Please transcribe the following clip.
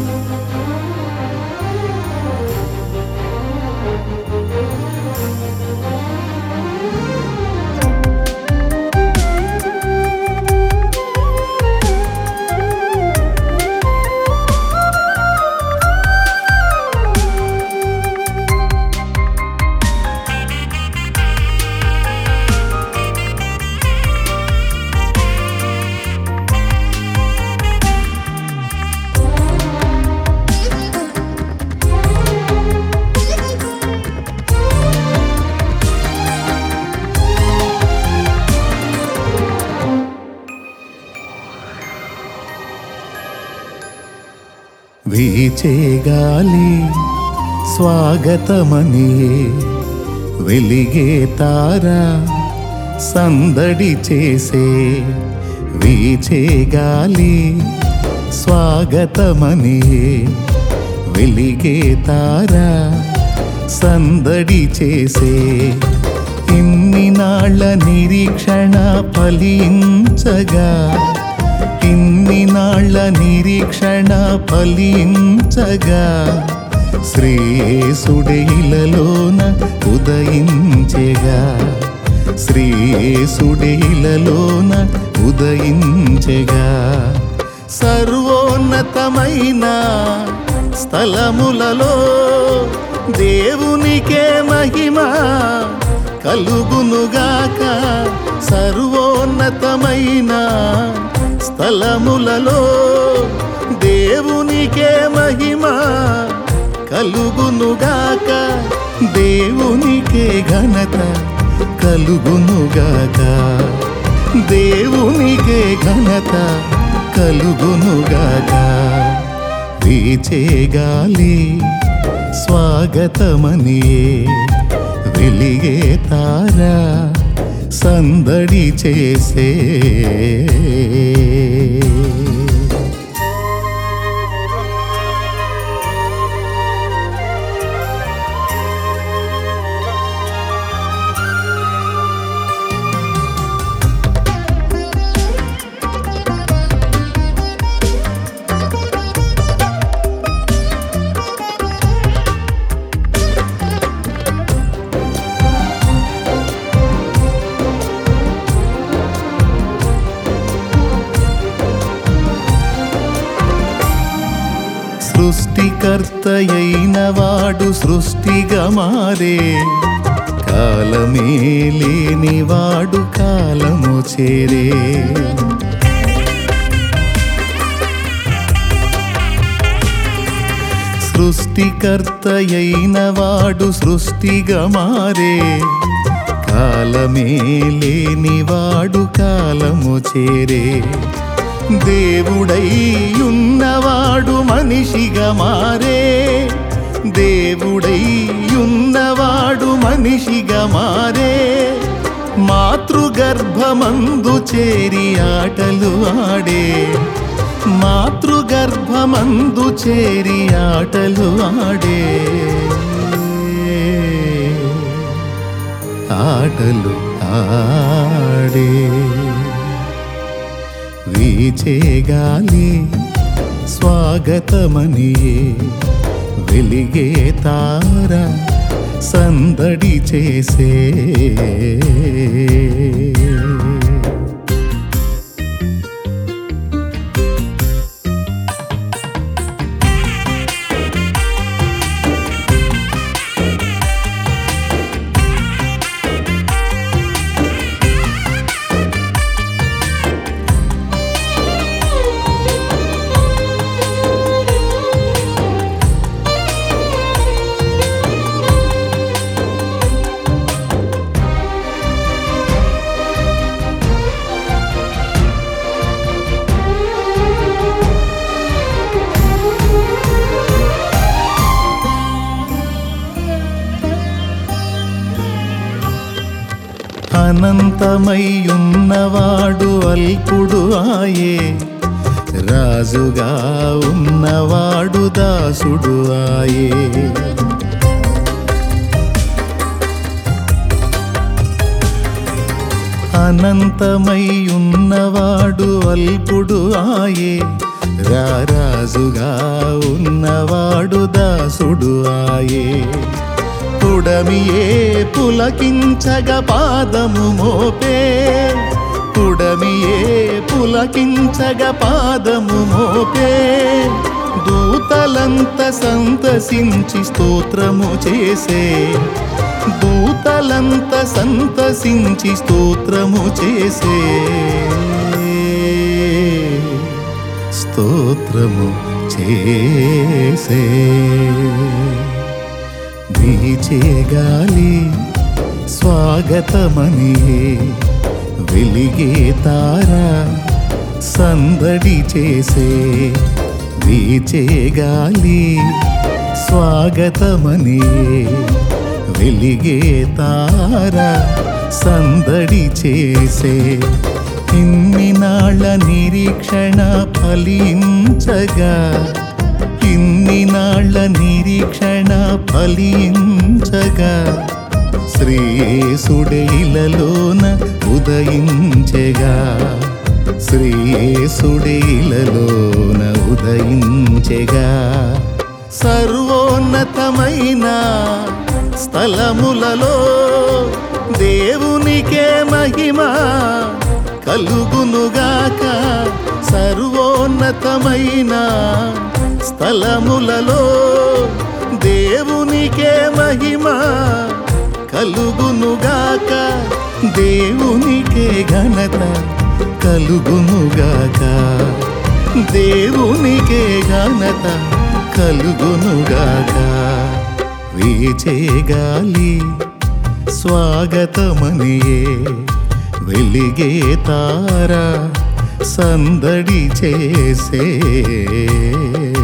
వీచే గాలి స్వాగతమని వెలిగే తార సందడి చేసే వీచే గాలి స్వాగతమని వెలిగే తార సందడి చేసే ఇన్ని నాళ్ళ నిరీక్షణ ఫలించగా ఇన్ని నాళ్ళ నిరీక్షణ ఫలించగా శ్రేసుడైలలోన ఉదయించెగా శ్రేసుడైలలోన ఉదయించెగా సర్వోన్నతమైన స్థలములలో దేవునికే మహిమ కలుగునుగాక సర్వోన్నతమైన స్థలములలో దేవునికే మహిమ కలుగునుగాక దేవునికే ఘనత కలుగునుగాక దేవునికే ఘనత కలుగునుగాక వీచే గాలి స్వాగతమనియే వెలిగే తార సందడి చేసే సృష్టికర్తయైన వాడు సృష్టిగా మారే కాలమే లేని వాడు కాలము చేరే సృష్టికర్తయైన వాడు సృష్టిగా మారే కాలమే లేని వాడు కాలము చేరే దేవుడై ఉన్నవాడు మనిషిగా మారే దేవుడై ఉన్నవాడు మనిషిగా మారే మాతృగర్భమందు చేరి ఆటలు ఆడే మాతృగర్భమందు చేరి ఆటలు ఆడే ఆటలు ఆడే వీచే గాలి స్వాగతమనియే వెలిగే తార సందడి చేసే అనంతమయ్యున్నవాడు అల్పుడు ఆయే రాజుగా ఉన్నవాడు దాసుడు ఆయే అనంతమయ్యున్నవాడు అల్పుడు ఆయే రారాజుగా ఉన్నవాడు దాసుడు ఆయే పుడమియే పులకించగ పాదము మోపే పుడమియే పులకించగ పాదము మోపే దూతలంత సంతసించి స్తోత్రము చేసే దూతలంత సంతసించి స్తోత్రము చేసే స్తోత్రము చేసే వీచే గాలి స్వాగతమని వెలిగే తార సందడి చేసే వీచే గాలి స్వాగతమని వెలిగే తార సందడి చేసే ఇన్ని నాళ్ళ నిరీక్షణ ఫలించగా ఇన్ని నాళ్ళ నిరీక్షణ ఫలించగా శ్రీయేసుడే ఇలలోన ఉదయించెగా శ్రీయేసుడే ఇలలోన ఉదయించెగా సర్వోన్నతమైన స్థలములలో దేవునికే మహిమ కలుగునుగాక సర్వోన్నతమైన స్థలములలో దేవునికే మహిమ కలుగునుగాక దేవునికే ఘనత కలుగునుగాక దేవునికే ఘనత కలుగునుగాక వీచే గాలి స్వాగతమనియే వెలిగే తార సందడి చేసే